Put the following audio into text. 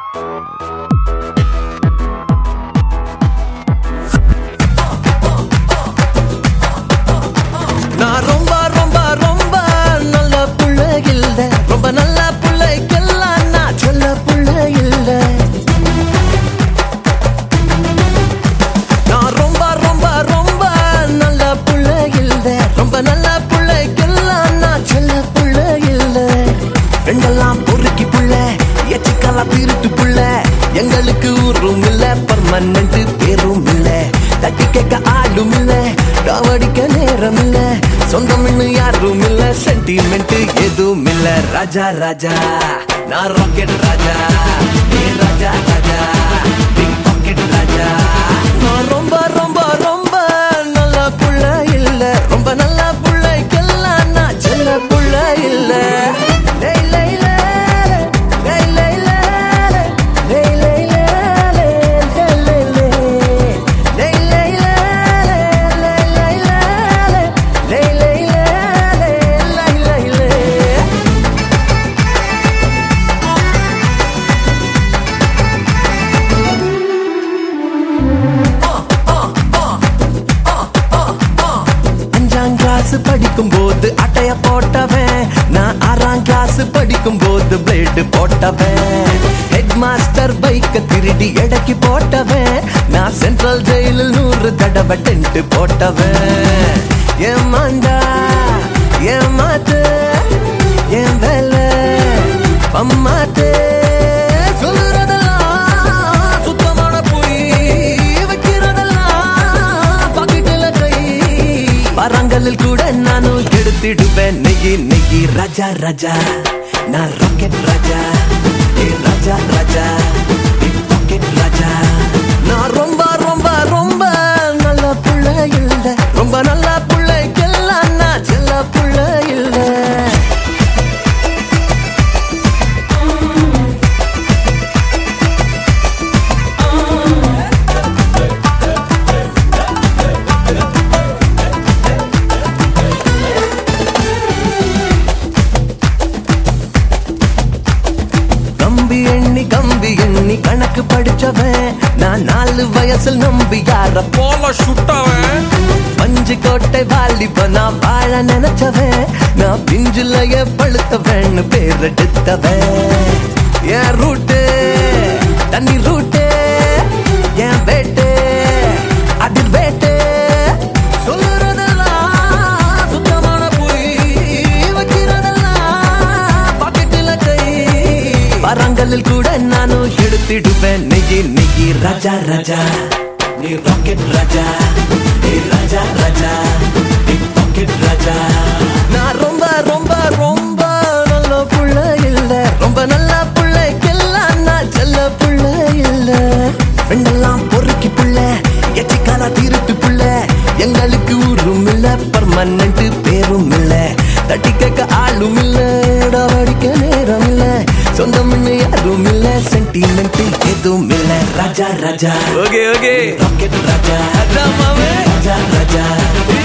நான் ரொம்ப ரொம்ப ரொம்ப நல்ல புள்ள இல்ல ரொம்ப நல்ல பிள்ளைக்கெல்லாம் நான் சொல்ல புள்ள இல்ல நான் ரொம்ப ரொம்ப ரொம்ப நல்ல புள்ள இல்ல ரொம்ப நல்ல பிள்ளைக்கெல்லாம் நான் சொல்ல புள்ள இல்ல ரெண்டெல்லாம் பொறுக்கி புள்ள எச்சிக்கெல்லாம் திருட்டு புள்ள எங்களுக்கு ஊரும் இல்ல பர்மனண்ட் பேரும் இல்ல தட்டி கேட்க ஆளும் இல்ல டாவடிக்க நேரம் இல்ல சொந்தம் யாரும் இல்ல சென்டிமெண்ட் எதுவும் இல்ல ராஜா ராஜா நான் ராக்கெட் ராஜா ஏ ராஜா ராஜா பிக் பாக்கெட் ராஜா நான் ரொம்ப ரொம்ப ரொம்ப நல்ல புள்ள இல்ல ரொம்ப நல்ல புள்ளைக்கெல்லாம் நான் செல்ல புள்ள இல்ல லை, லை, லை, லை, லை, லை, லை, லை, லை, லை, லை, லை, லை. லை, லை, லை, லை, லை, லை, லை, லை, லை, லை, லை, லை. அஞ்சாம் கிளாஸ் படிக்கும் போது அட்டைய போட்டவன் நான் ஆறாம் கிளாஸ் படிக்கும் போது பிளேடு போட்டவன் ஹெட் மாஸ்டர் பைக்க திருடி எடைக்கு போட்டவன் நான் சென்ட்ரல் ஜெயிலில் நூறு தடவை டென்ட் போட்டவன் ஏமாண்டா ஏமாத்து என் வேலை பம்மாத்து சொல்லுறதெல்லாம் சுத்தமான பொய் வைக்கிறதெல்லாம் பாக்கெட்டில் கை பரங்களில் கூட நானும் எடுத்திடுவேன் நெய்யி நெய்யி ராஜா ராஜா நான் ராக்கெட் ராஜா ஏ ராஜா ராஜா பிக் பாக்கெட் ராஜா நான் ரொம்ப ரொம்ப ரொம்ப நல்ல புள்ள இல்ல ரொம்ப நல்ல புள்ளைக்கெல்லாம் நான் செல்ல புள்ள இல்ல கம்பி எண்ணி கம்பி எண்ணி கணக்கு படிச்சவன் நான் நாலு வயசில் நம்பி யார போல சுட்டவன் பஞ்சு கோட்டை வாலிப நான் வாழ நினைச்சவன் நான் பிஞ்சுலைய பழுத்தவன் பேர் எடுத்தவன் என் ரூட்டு தண்ணி ரூட்டு என் வேட்டு அதில் வேட்டு சொல்லுறதெல்லாம் சுத்தமான பொய் வைக்கிறதெல்லாம் பாக்கெட்டில் கை பரங்களில் கூட நானும் எடுத்திடுவேன் நெய்யி நெய்யி ராஜா ராஜா நீ ராக்கெட் ராஜா நீ ராஜா ராஜா பிக் பாக்கெட் ராஜா நான் ரொம்ப ரொம்ப ரொம்ப நல்ல புள்ள இல்ல ரொம்ப நல்ல புள்ளைக்கெல்லாம் நான் செல்ல புள்ள இல்ல பெண்ணெல்லாம் பொறுக்கி புள்ள எச்சிக்கால திருட்டு புள்ள எங்களுக்கு ஊரும் இல்ல பர்மனண்ட் பேரும் இல்ல தட்டி கேட்க ஆளும் இல்ல டாவடிக்க நேரம் இல்ல சொந்தம் யாரும் இல்ல சென்டிமெண்ட் எதுவும் இல்ல Raja Raja okay okay rocket Raja Raja மாமே ராஜா ராஜா